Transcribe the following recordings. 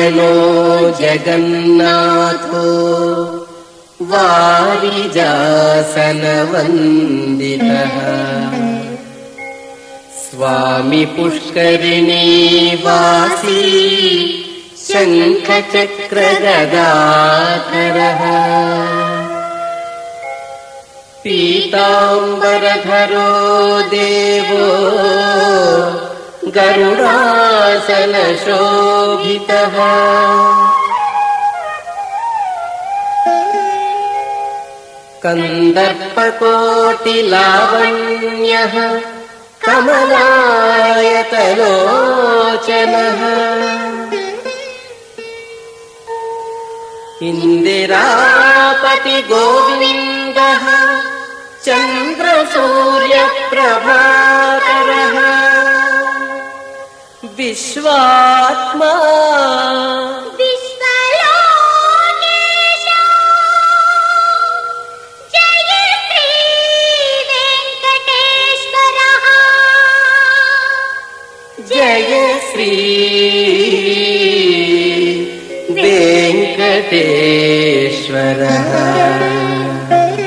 no जगन्नाथो वारिजासनवन्दितः स्वामि पुष्करिणी वासी शङ्खचक्रगदाधरः पीताम्बरधरो देवो गरुडासनशोभितः कन्दर्पकोटिलावण्यः कमलायतलोचनः इन्दिरापतिगोविन्दः चन्द्रसूर्यप्रभाकरः विश्वात्मा विश्वलोकेशा जय श्री वेङ्कटेश्वरः जय श्री वेङ्कटेश्वरः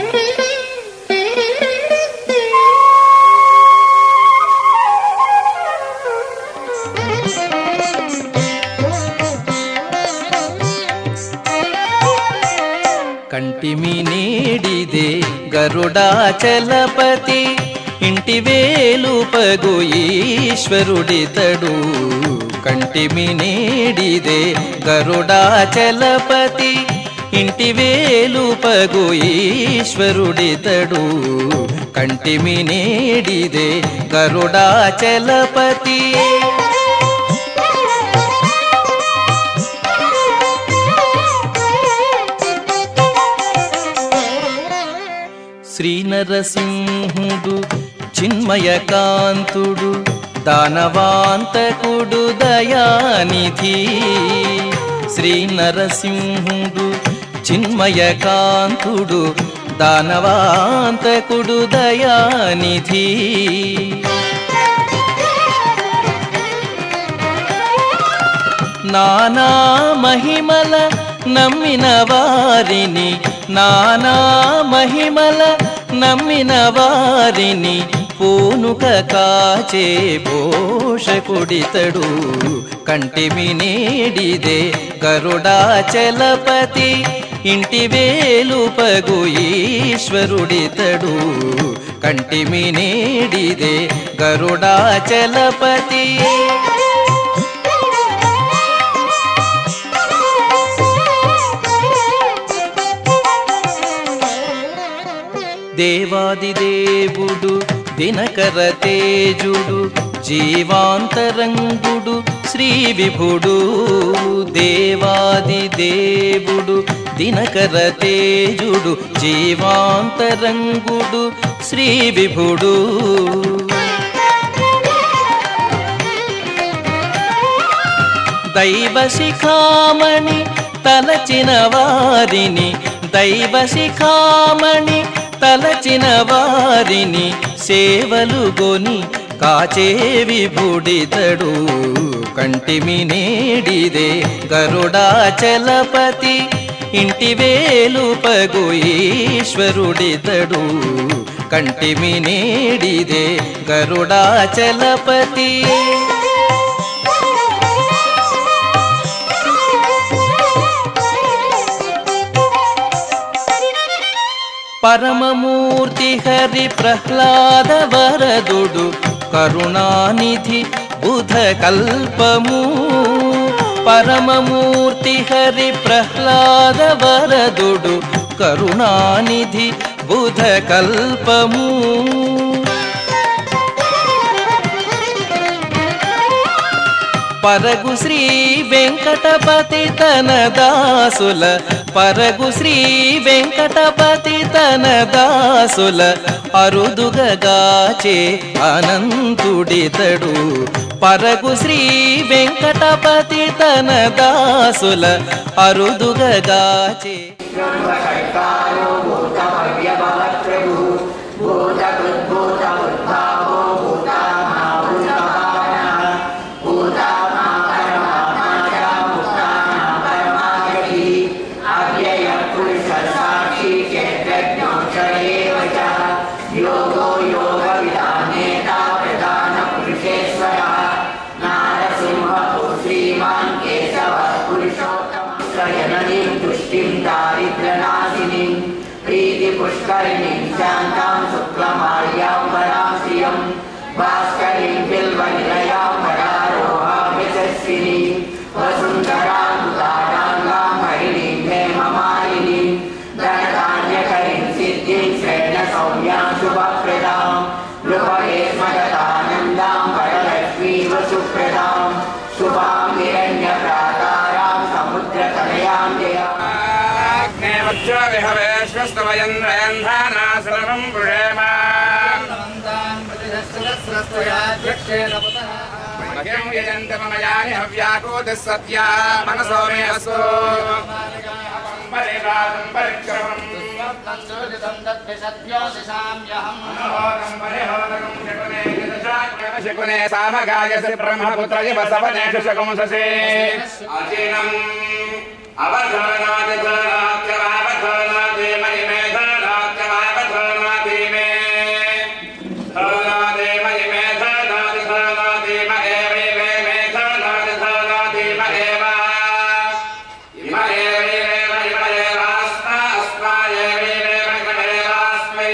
కంటిమి నీడిదే గరుడాచలపతి ఇంటి వేలుపగు ఈశ్వరుడితడు కంటిమి నీడిదే గరుడాచలపతి ఇంటి వేలుపగు ఈశ్వరుడితడు కంటిమి నీడిదే గరుడాచలపతి శ్రీ నరసింహుడు చిన్మయకాంతుడు దానవాంతకుడు దయానిధి శ్రీ నరసింహుడు చిన్మయకాంతుడు దానవాంతకుడు దయానిధి నానా మహిమల నమ్మిన వారిని నానా మహిమల నమ్మిన వారిని పూనుక కాచే పోషకుడితడు కంటిమి నేడిదే గరుడాచలపతి ఇంటి వేలుపగు ఈశ్వరుడితడు కంటిమి నేడిదే గరుడాచలపతి దేవాదిదేవుడు దినకర తేజుడు జీవాంతరంగుడు శ్రీ విభుడు దేవాదిదేవుడు దినకర తేజుడు జీవాంతరంగుడు శ్రీ విభుడు దైవ శిఖామణి తలచిన వారిని దైవ శిఖామణి తలచిన వారిని సేవలు గొని కాచే విభుడితడు కంటిమి నేడిదే గరుడాచలపతి ఇంటి వేలుపగు ఈశ్వరుడితడు కంటిమి నేడిదే గరుడాచలపతి పరమమూర్తి హరి ప్రహ్లాద వరదుడు కరుణానిధి బుధ కల్పము పరమమూర్తి హరి ప్రహ్లాద వరదుడు కరుణానిధి బుధ కల్పము పరగు శ్రీ వెంకటపతి తన దాసుల పరగు శ్రీ వెంకటపతి తన దాసుల అరుదుగగాచే అనంతుడితడు పరగు శ్రీ వెంకటపతి తన దాసుల అరుదుగగాచే భూతకృద్భూతముద్భావో భూతమాభూతపాన భూతమాకరమాత్మా अव्ययः पुरुषः साक्षी चैत्रज्ञो च एव च योगो योगविधानेता प्रधानपुरुषेश्वरः नारसिंहो श्रीमान् केशवः पुरुषोत्तमः शयननीं तुष्टिं दारिद्र्यनाशिनीं प्रीतिपुष्करिणीं शान्तां शुक्लमाल्यां वरां श्रियं भास्करीं बिल्वनिलयां वरारोहामिशस्विनीं वसुन्धरां उदाराङ्गां हरिणीं हेममालिनीं धनधान्यकरीं सिद्धिं श्रेणसौम्यां शुभप्रदां नृपहेस्मगतानन्दां वरलक्ष्मी वसुप्रदां शुभां हिरण्यप्राकारां समुद्रतनयां जयाम् विश्वस्तवयन्द्रयन्धानासनमं पुषेम मह्यं यजन्त मम यानि हव्याकोतिः सत्या मनसो मे अस्तु परिवादं परिक्रमम् शकुने सामगायस्य ब्रह्मपुत्र इव सवनेषु शकुंससे अजीनम् अवधानादिधानात्यवावधानादि मयि मे धानात्यवावधानादि मे धानादि मयि मे धानादि धानादि म एवै मे मे धानादि धानादि म एव इम एवैवेव इम एवास्मा अस्मा एवैवेव इम एवास्मै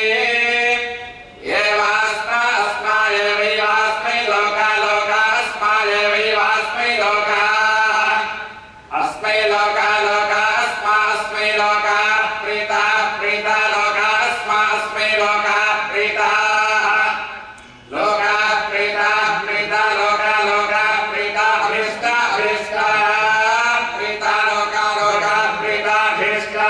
एवास्मा अस्मा एवैवास्मै लोका लोका अस्मा एवैवास्मै लोकाः अस्मै लोका लोका अस्मा अस्मै लोका प्रीता प्रीता लोका अस्मा अस्मै लोका प्रीताः लोका प्रीता प्रीता लोका लोका प्रीता अभिष्टा अभिष्टा प्रीता लोका लोका प्रीता अभिष्टा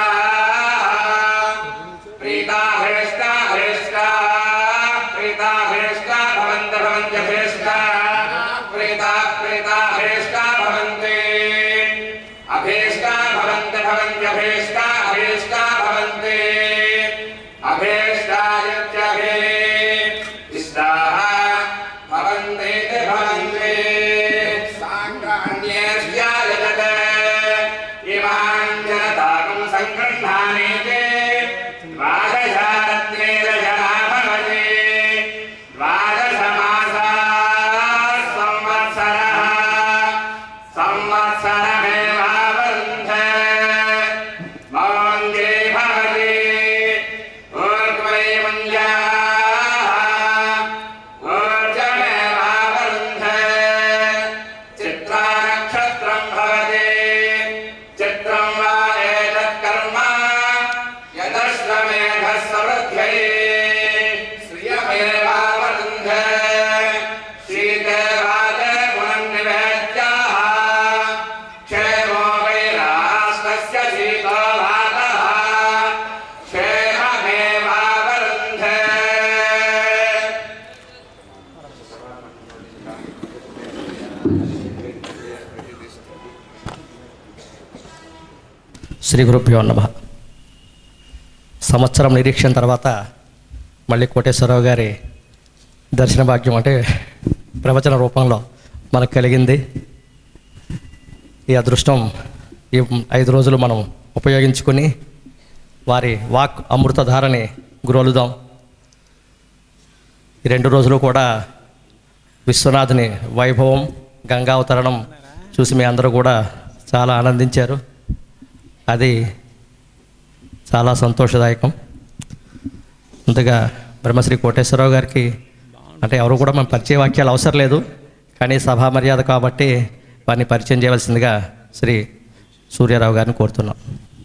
प्रीता अभिष्टा अभिष्टा प्रीता अभिष्टा भवन्त भवन्त्यभिष्टा प्रीता प्रीता अभिष्टा भवन्ति अभीष्टा भवन्ति भवन्त्यभीष्टा अभीष्टा भवन्ति अभीष्टायत्यभि इष्टाः भवन्ति इति भवन्ति साङ्गान्येष्यायजते इमान् जनताकं सङ्गृह्णानीति द्वादशारत्नेरजना भवति द्वादशमासाः संवत्सरः संवत्सरमेवावरुन्धे मौञ्जे भवति ऊर्ध्वै मञ्जाः ऊर्जमेवावरुन्धे चित्रानक्षत्रं भवति चित्रं वा एतत्कर्म यदश्वमेधः समृद्ध्यै श्रियमेवावरुन्धे शीतेवादे पुनर्निवेद्याः क्षेमो वैराष्ट्रस्य शीतोभागः क्षेममेवावरुन्धे శ్రీ గురుభ్యో నమ సంవత్సరం నిరీక్షణ తర్వాత మళ్ళీ కోటేశ్వరరావు గారి దర్శన భాగ్యం అంటే ప్రవచన రూపంలో మనకు కలిగింది ఈ అదృష్టం ఈ ఐదు రోజులు మనం ఉపయోగించుకుని వారి వాక్ అమృతధారని గురొలుదాం ఈ రెండు రోజులు కూడా విశ్వనాథుని వైభవం గంగావతరణం చూసి మీ అందరూ కూడా చాలా ఆనందించారు అది చాలా సంతోషదాయకం ముందుగా బ్రహ్మశ్రీ కోటేశ్వరరావు గారికి అంటే ఎవరు కూడా మన పరిచయ వాక్యాలు అవసరం లేదు కానీ సభా మర్యాద కాబట్టి వారిని పరిచయం చేయవలసిందిగా శ్రీ సూర్యారావు గారిని కోరుతున్నాం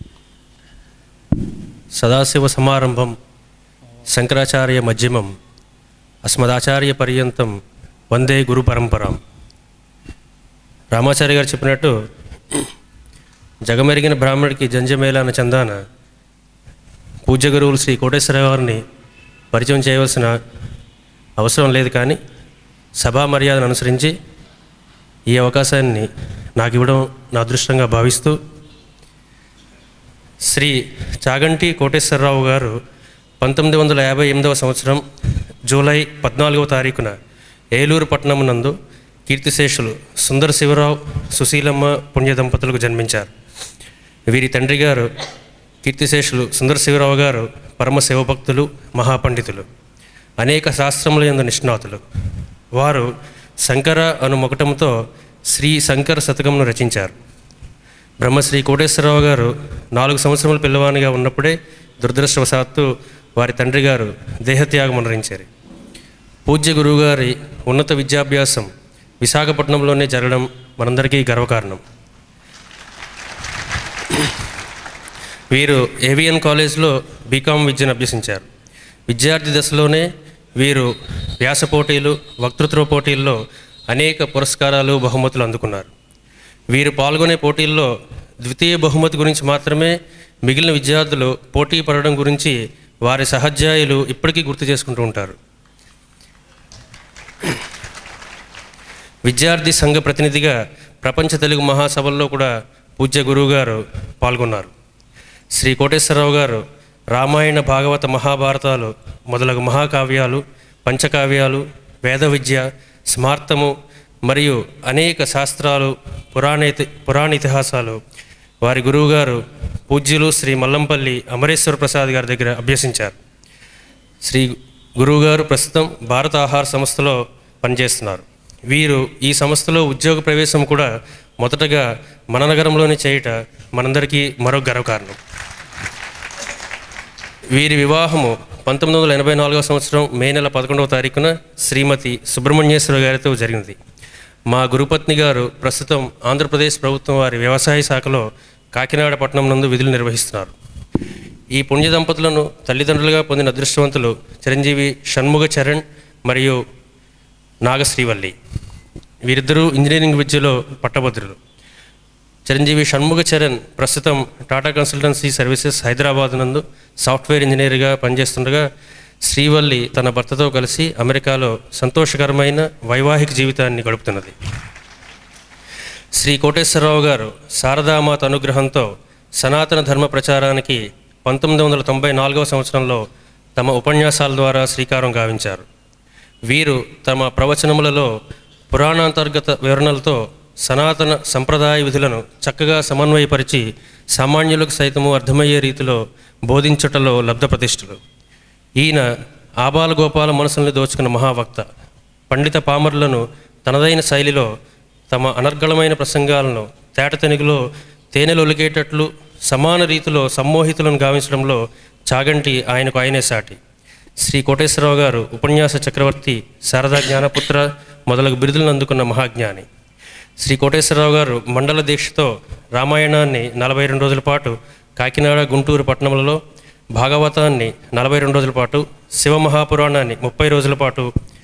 సదాశివ సమారంభం శంకరాచార్య మధ్యమం అస్మదాచార్య పర్యంతం వందే గురు పరంపరాం రామాచార్య గారు చెప్పినట్టు జగమెరిగిన బ్రాహ్మడికి జంజమేళాన చందాన పూజ్య గురువులు శ్రీ కోటేశ్వరరావు గారిని పరిచయం చేయవలసిన అవసరం లేదు కానీ సభా మర్యాదను అనుసరించి ఈ అవకాశాన్ని నాకు ఇవ్వడం నా అదృష్టంగా భావిస్తూ శ్రీ చాగంటి కోటేశ్వరరావు గారు పంతొమ్మిది వందల యాభై ఎనిమిదవ సంవత్సరం జూలై పద్నాలుగవ తారీఖున ఏలూరు పట్టణం నందు కీర్తిశేషులు సుందర శివరావు సుశీలమ్మ పుణ్య దంపతులకు జన్మించారు వీరి తండ్రి గారు కీర్తిశేషులు సుందర శివరావు గారు పరమ శివభక్తులు మహాపండితులు అనేక శాస్త్రముల యందు నిష్ణాతులు వారు శంకర అను మొకటంతో శ్రీ శంకర శతకంను రచించారు బ్రహ్మశ్రీ కోటేశ్వరరావు గారు నాలుగు సంవత్సరముల పిల్లవానిగా ఉన్నప్పుడే దురదృష్టవశాత్తు వారి తండ్రి గారు దేహత్యాగం అనురించారు పూజ్య గురువుగారి ఉన్నత విద్యాభ్యాసం విశాఖపట్నంలోనే జరగడం మనందరికీ గర్వకారణం వీరు ఏవిఎన్ కాలేజ్లో బీకామ్ విద్యను అభ్యసించారు విద్యార్థి దశలోనే వీరు వ్యాస పోటీలు వక్తృత్వ పోటీల్లో అనేక పురస్కారాలు బహుమతులు అందుకున్నారు వీరు పాల్గొనే పోటీల్లో ద్వితీయ బహుమతి గురించి మాత్రమే మిగిలిన విద్యార్థులు పోటీ పడడం గురించి వారి సహధ్యాయులు ఇప్పటికీ గుర్తు చేసుకుంటూ ఉంటారు విద్యార్థి సంఘ ప్రతినిధిగా ప్రపంచ తెలుగు మహాసభల్లో కూడా పూజ్య గురువు గారు పాల్గొన్నారు శ్రీ కోటేశ్వరరావు గారు రామాయణ భాగవత మహాభారతాలు మొదలగు మహాకావ్యాలు పంచకావ్యాలు వేద విద్య స్మార్తము మరియు అనేక శాస్త్రాలు పురాణ పురాణ ఇతిహాసాలు వారి గురువుగారు పూజ్యులు శ్రీ మల్లంపల్లి అమరేశ్వర ప్రసాద్ గారి దగ్గర అభ్యసించారు శ్రీ గురువుగారు ప్రస్తుతం భారత ఆహార సంస్థలో పనిచేస్తున్నారు వీరు ఈ సంస్థలో ఉద్యోగ ప్రవేశం కూడా మొదటగా మన నగరంలోనే చేయుట మనందరికీ మరో గర్వకారణం వీరి వివాహము పంతొమ్మిది వందల ఎనభై నాలుగవ సంవత్సరం మే నెల పదకొండవ తారీఖున శ్రీమతి సుబ్రహ్మణ్యేశ్వర గారితో జరిగింది మా గురుపత్ని గారు ప్రస్తుతం ఆంధ్రప్రదేశ్ ప్రభుత్వం వారి వ్యవసాయ శాఖలో కాకినాడ పట్టణం నందు విధులు నిర్వహిస్తున్నారు ఈ పుణ్య దంపతులను తల్లిదండ్రులుగా పొందిన అదృష్టవంతులు చిరంజీవి షణ్ముగ చరణ్ మరియు నాగశ్రీవల్లి వీరిద్దరూ ఇంజనీరింగ్ విద్యలో పట్టభద్రులు చిరంజీవి షణ్ముగ చరణ్ ప్రస్తుతం టాటా కన్సల్టెన్సీ సర్వీసెస్ హైదరాబాద్ నందు సాఫ్ట్వేర్ ఇంజనీర్గా పనిచేస్తుండగా శ్రీవల్లి తన భర్తతో కలిసి అమెరికాలో సంతోషకరమైన వైవాహిక జీవితాన్ని గడుపుతున్నది శ్రీ కోటేశ్వరరావు గారు శారదామాత అనుగ్రహంతో సనాతన ధర్మ ప్రచారానికి పంతొమ్మిది వందల తొంభై నాలుగవ సంవత్సరంలో తమ ఉపన్యాసాల ద్వారా శ్రీకారం గావించారు వీరు తమ ప్రవచనములలో పురాణాంతర్గత వివరణలతో సనాతన సంప్రదాయ విధులను చక్కగా సమన్వయపరిచి సామాన్యులకు సైతము అర్థమయ్యే రీతిలో బోధించుటలో లబ్ధప్రతిష్ఠులు ఈయన ఆబాల గోపాల మనసుల్ని దోచుకున్న మహావక్త పండిత పామరులను తనదైన శైలిలో తమ అనర్గళమైన ప్రసంగాలను తేటతెనుగులో తేనెలు ఒలికేటట్లు సమాన రీతిలో సమ్మోహితులను గావించడంలో చాగంటి ఆయనకు ఆయనే సాటి శ్రీ కోటేశ్వరరావు గారు ఉపన్యాస చక్రవర్తి శారదా జ్ఞానపుత్ర మొదలగు బిరుదులను అందుకున్న మహాజ్ఞాని శ్రీ కోటేశ్వరరావు గారు మండల దీక్షతో రామాయణాన్ని నలభై రెండు రోజుల పాటు కాకినాడ గుంటూరు పట్టణములలో భాగవతాన్ని నలభై రెండు రోజుల పాటు శివమహాపురాణాన్ని ముప్పై రోజుల పాటు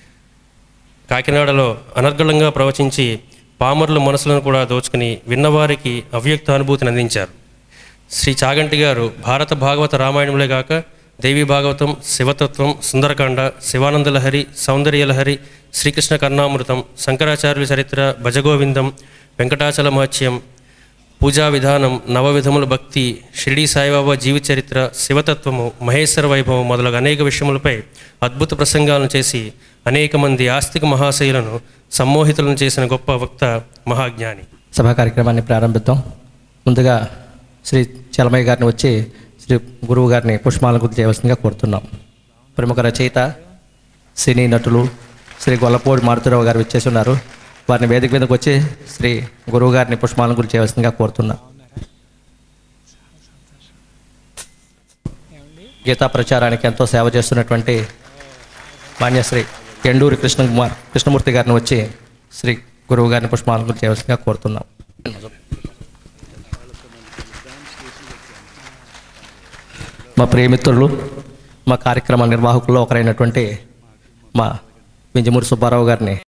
కాకినాడలో అనర్గళంగా ప్రవచించి పామరుల మనసులను కూడా దోచుకుని విన్నవారికి అవ్యక్త అనుభూతిని అందించారు శ్రీ చాగంటి గారు భారత భాగవత రామాయణంలో గాక దేవి భాగవతం శివతత్వం సుందరకాండ శివానందలహరి సౌందర్యలహరి శ్రీకృష్ణ కర్ణామృతం శంకరాచార్యుల చరిత్ర భజగోవిందం వెంకటాచల మహత్యం పూజా విధానం నవవిధముల భక్తి షిరిడి సాయిబాబా జీవిత చరిత్ర శివతత్వము మహేశ్వర వైభవం మొదలగు అనేక విషయములపై అద్భుత ప్రసంగాలను చేసి అనేక మంది ఆస్తిక మహాశయులను సమ్మోహితులను చేసిన గొప్ప వక్త మహాజ్ఞాని సభా కార్యక్రమాన్ని ప్రారంభిద్దాం ముందుగా శ్రీ చలమయ్య గారిని వచ్చి శ్రీ గురువు గారిని పుష్పాలను గుర్తు చేయవలసిందిగా కోరుతున్నాం ప్రముఖ రచయిత సినీ నటులు శ్రీ గొల్లపూడి మారుతిరావు గారు వచ్చేసి ఉన్నారు వారిని వేదిక మీదకి వచ్చి శ్రీ గురువు గారిని పుష్పాలను గుర్తు చేయవలసిందిగా కోరుతున్నాం గీతా ప్రచారానికి ఎంతో సేవ చేస్తున్నటువంటి మాన్యశ్రీ ఎండూరి కృష్ణకుమార్ కృష్ణమూర్తి గారిని వచ్చి శ్రీ గురువు గారిని పుష్పాలను గుర్తు చేయవలసిందిగా కోరుతున్నాం మా ప్రియమిత్రులు మా కార్యక్రమ నిర్వాహకుల్లో ఒకరైనటువంటి మా వింజమూరి సుబ్బారావు గారిని